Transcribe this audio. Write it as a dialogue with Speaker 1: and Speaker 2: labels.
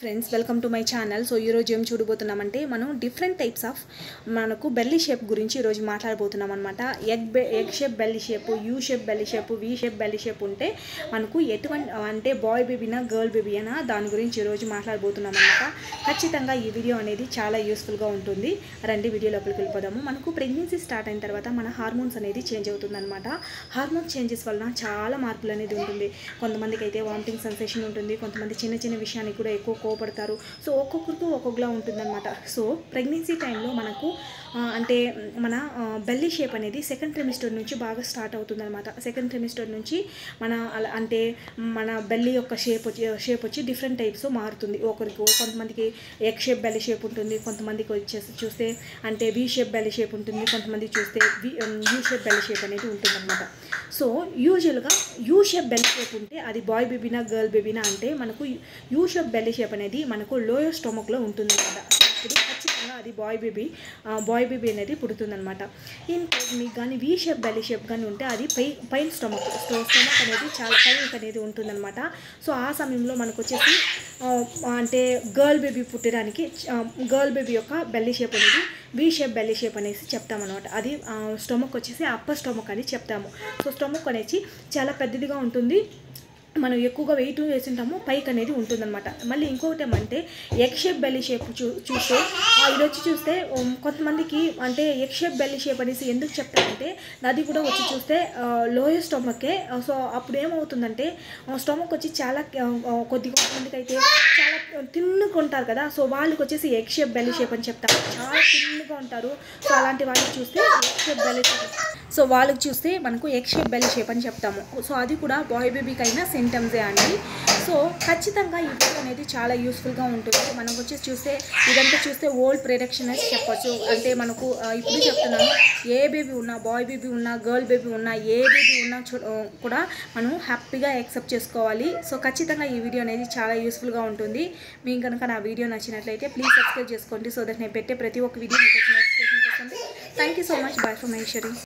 Speaker 1: friends welcome to my channel so ఈరోజు ఏం చూడబోతున్నామంటే మనం డిఫరెంట్ టైప్స్ ఆఫ్ మనకు బెల్లీ షేప్ గురించి ఈరోజు మాట్లాడబోతున్నాం అనమాట ఎగ్ బె egg shape belly shape U shape belly shape V shape belly shape ఉంటే మనకు ఎటువంటి అంటే బాయ్ బేబీనా గర్ల్ బేబీ అయినా దాని గురించి ఈరోజు మాట్లాడబోతున్నాం అనమాట ఖచ్చితంగా ఈ వీడియో అనేది చాలా యూస్ఫుల్గా ఉంటుంది రండి వీడియో లోపలికి వెళ్ళిపోదాము మనకు ప్రెగ్నెన్సీ స్టార్ట్ అయిన తర్వాత మన హార్మోన్స్ అనేది చేంజ్ అవుతుంది అనమాట హార్మోన్ చేంజెస్ వలన చాలా మార్పులు అనేది ఉంటుంది కొంతమందికి అయితే వామిటింగ్ సెన్సేషన్ ఉంటుంది కొంతమంది చిన్న చిన్న విషయానికి కూడా ఎక్కువ కోపడతారు సో ఒక్కొక్కరికి ఒక్కొక్కలా ఉంటుందన్నమాట సో ప్రెగ్నెన్సీ టైంలో మనకు ఆ, అంటే మన బెల్లీ షేప్ అనేది సెకండ్ ట్రిమిస్టర్ నుంచి బాగా స్టార్ట్ అవుతుందన్నమాట సెకండ్ ట్రిమిస్టర్ నుంచి మన అలా అంటే మన బెల్లీ యొక్క షేప్ వచ్చి షేప్ వచ్చి డిఫరెంట్ టైప్స్ మారుతుంది ఒకరికి కొంతమందికి ఎగ్ షేప్ బెల్లీ షేప్ ఉంటుంది కొంతమందికి వచ్చేసి చూస్తే అంటే వి షేప్ బెల్లీ షేప్ ఉంటుంది కొంతమంది చూస్తే V U shape belly shape అనేది ఉంటుందన్నమాట సో యూజువల్గా యూ షేప్ బెల్లీ షేప్ ఉంటే అది బాయ్ బేబీనా గర్ల్ బేబీనా అంటే మనకు యూ షేప్ బెల్లీ షేప్ అనేది మనకు లోయర్ స్టొమక్లో ఉంటుందన్నమాట ఇప్పుడు ఖచ్చితంగా అది బాయ్ బేబీ బాయ్ బేబీ అనేది పుడుతుందన్నమాట ఇన్ కేస్ మీకు కానీ వీ షేప్ బెల్లీ షేప్ కానీ ఉంటే అది పై పైన స్టొమక్ స్టొమక్ అనేది చాలా పైకి అనేది ఉంటుందన్నమాట సో ఆ సమయంలో మనకు వచ్చేసి ఆ, అంటే గర్ల్ బేబీ పుట్టడానికి గర్ల్ బేబీ యొక్క బెల్లీ షేప్ అనేది వీ షేప్ బెల్లీ షేప్ అనేసి చెప్తామన్నమాట అది స్టొమక్ వచ్చేసి అప్పర్ స్టొమక్ అని చెప్తాము సో స్టొమక్ అనేది చాలా పెద్దదిగా ఉంటుంది మనం ఎక్కువగా వెయిట్ వేసింటాము పైకి అనేది ఉంటుందన్నమాట మళ్ళీ ఇంకొకటి ఏమంటే ఎగ్ షేప్ బెల్లీ షేప్ చూ చూస్తే ఆ, ఇది వచ్చి చూస్తే ఉమ్, కొంతమందికి అంటే ఎగ్ షేప్ బెల్లీ షేప్ అనేసి ఎందుకు చెప్తారంటే అది కూడా వచ్చి చూస్తే లోయర్ స్టొమకే సో అప్పుడు ఏమవుతుందంటే స్టొమక్ వచ్చి చాలా ఆ, కొద్దిగా కొంతమందికి అయితే చాలా తిన్నుగా ఉంటారు కదా సో వాళ్ళకి వచ్చేసి ఎగ్ షేప్ బెల్లీ షేప్ అని చెప్తారు చాలా తిన్నుగా ఉంటారు సో అలాంటి వాళ్ళకి చూస్తే egg shape belly shape so వాళ్ళకి చూస్తే మనకు ఎగ్ షేప్ బెల్లీ షేప్ అని చెప్తాము సో అది కూడా బాయ్ బేబీకి అయినా సింటమ్సే అండి సో ఖచ్చితంగా ఈ వీడియో అనేది చాలా యూస్ఫుల్గా ఉంటుంది మనం వచ్చేసి చూస్తే ఇదంతా చూస్తే ఓల్డ్ ప్రిడక్షన్ అని చెప్పొచ్చు అంటే మనకు ఆ, ఇప్పుడు చెప్తున్నాను ఏ బేబీ ఉన్నా బాయ్ బేబీ ఉన్నా గర్ల్ బేబీ ఉన్నా ఏ బేబీ ఉన్నా చూ- ఆ, కూడా మనం హ్యాపీగా యాక్సెప్ట్ చేసుకోవాలి సో ఖచ్చితంగా ఈ వీడియో అనేది చాలా యూస్ఫుల్గా ఉంటుంది మీకు కనుక నా వీడియో నచ్చినట్లయితే ప్లీజ్ సబ్స్క్రైబ్ చేసుకోండి సో దట్ నేను పెట్టే ప్రతి ఒక్క వీడియో మీకు నోటిఫికేషన్ వస్తుంది thank you so much bye from Maheshwari